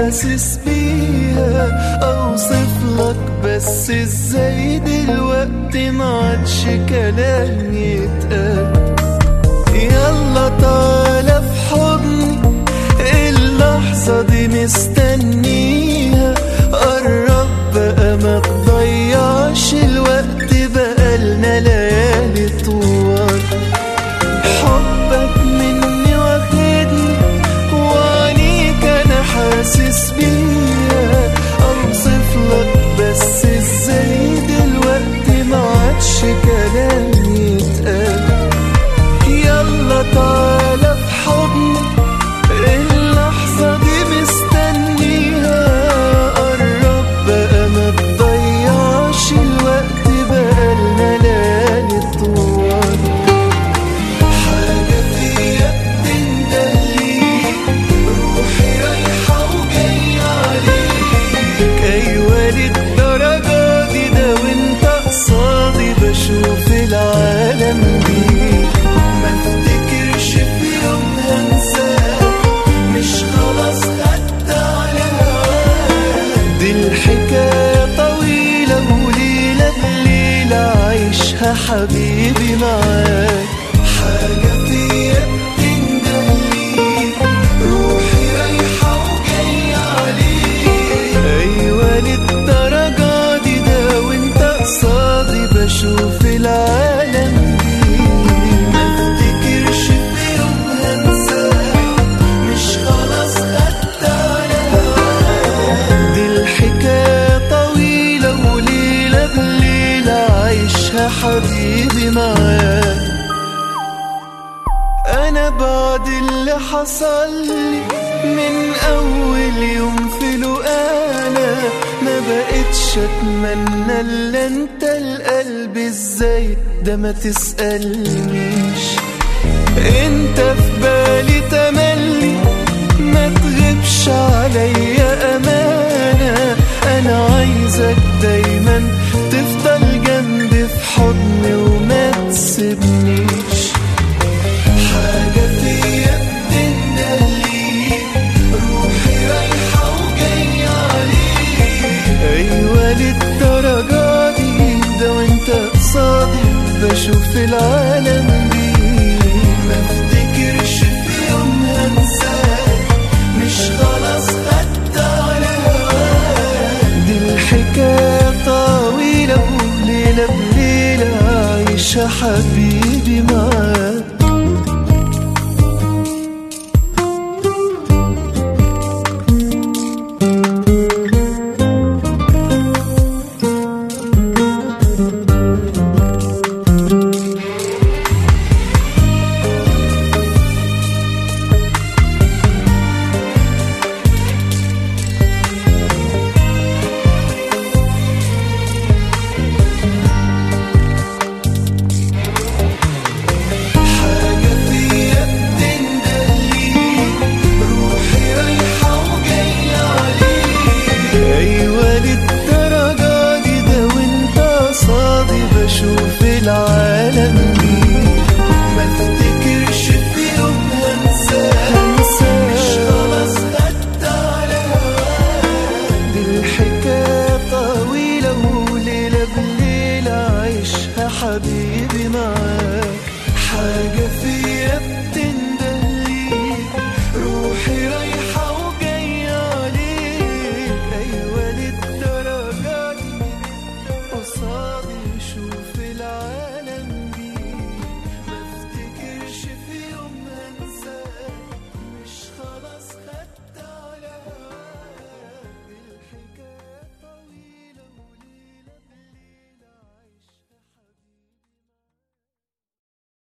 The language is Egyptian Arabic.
حاسس بيها اوصف لك بس ازاي دلوقتي ما عادش كلام يتقال يلا تعالى في حضني اللحظة دي مستنيها قرب بقى ما تضيعش الوقت بقالنا ليالي طوال حبك مني واخدني وعنيك انا حاسس بيها اوصف لك بس ازاي دلوقتي ما عادش كلام يتقال يلا تعالى في حضني اللحظة دي مستنيها قرب بقى ما تضيعش الوقت بقالنا ليالي طوال حاجة فيا بتندهليك روحي رايحة وجاية عليك أيوة للدرجة دي ده وانت قصادي بشوف العالم بيك ما افتكرش في يوم هنساك مش خلاص خدت على هواك دي الحكاية طويلة وليلة بليلة عايشها حبيبي معاك حاجة فيا بتندهليك روحي رايحة وجاية عليك أيوة للدرجة دي ده وانت قصادي بشوف العالم بيك ما افتكرش في يوم هنساك مش خلاص خدت على هواك دي الحكاية طويلة وليلة بليلة عايشها حبيبي معاك انا بعد اللي حصل لي من اول يوم في لقانا ما بقتش اتمنى الا انت القلب ازاي ده ما تسألنيش انت في بالي تملي ما تغيبش عليا امانة انا عايزك